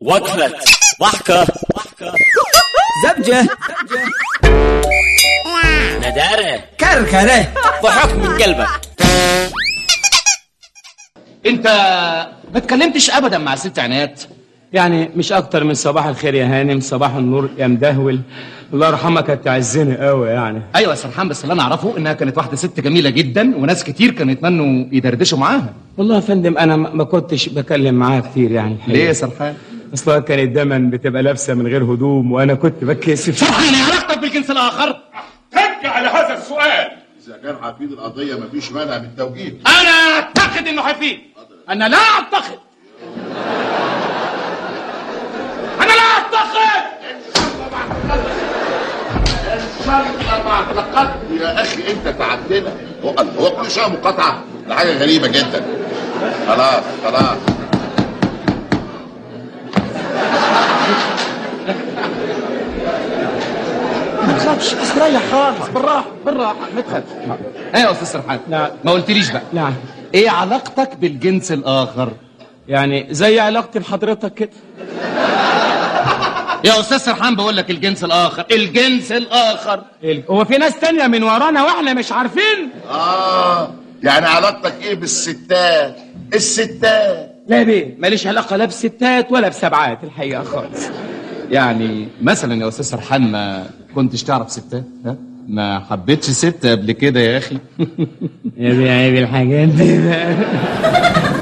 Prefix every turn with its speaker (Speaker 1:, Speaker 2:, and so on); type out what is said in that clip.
Speaker 1: وقفة ضحكة
Speaker 2: زبجة
Speaker 1: ندارة
Speaker 2: كركرة
Speaker 1: ضحك من قلبك
Speaker 3: انت ما اتكلمتش ابدا مع ست عناد
Speaker 4: يعني مش اكتر من صباح الخير يا هانم صباح النور يا مدهول الله يرحمها كانت تعزني قوي يعني
Speaker 3: ايوه يا سرحان بس اللي انا اعرفه انها كانت واحده ست جميله جدا وناس كتير كانوا يتمنوا يدردشوا معاها
Speaker 4: والله يا فندم انا ما ما كنتش بكلم معاها كتير يعني
Speaker 3: ليه يا سرحان
Speaker 4: اصلها كانت دايما بتبقى لابسه من غير هدوم وانا كنت بتكسف
Speaker 3: سرحان ايه علاقتك بالجنس الاخر
Speaker 5: ترجع على هذا السؤال
Speaker 6: إذا كان حفيد القضية مفيش مانع من التوجيه
Speaker 3: انا اعتقد انه حفيد انا لا اعتقد انا لا اعتقد
Speaker 6: شرط مع التقدم يا أخي أنت تعبتنا هو هو كل شوية مقاطعة ده حاجة غريبة جدا خلاص خلاص
Speaker 3: ما تخافش استريح خالص بالراحه بالراحه ما تخافش ايه يا استاذ سرحان
Speaker 4: نعم.
Speaker 3: ما قلتليش بقى
Speaker 4: نعم
Speaker 3: ايه علاقتك بالجنس الاخر
Speaker 4: يعني زي علاقتي بحضرتك كده
Speaker 3: يا استاذ سرحان بقول لك الجنس الاخر الجنس الاخر
Speaker 4: ال- هو في ناس تانية من ورانا واحنا مش عارفين
Speaker 6: آه يعني علاقتك إيه بالستات الستات
Speaker 4: لا يا بيه ماليش علاقه لا بستات ولا بسبعات الحقيقه خالص
Speaker 3: يعني مثلا يا استاذ سرحان ما كنتش تعرف ستات ها ما حبيتش ست قبل كده يا اخي
Speaker 4: يا بيه عيب الحاجات دي بقى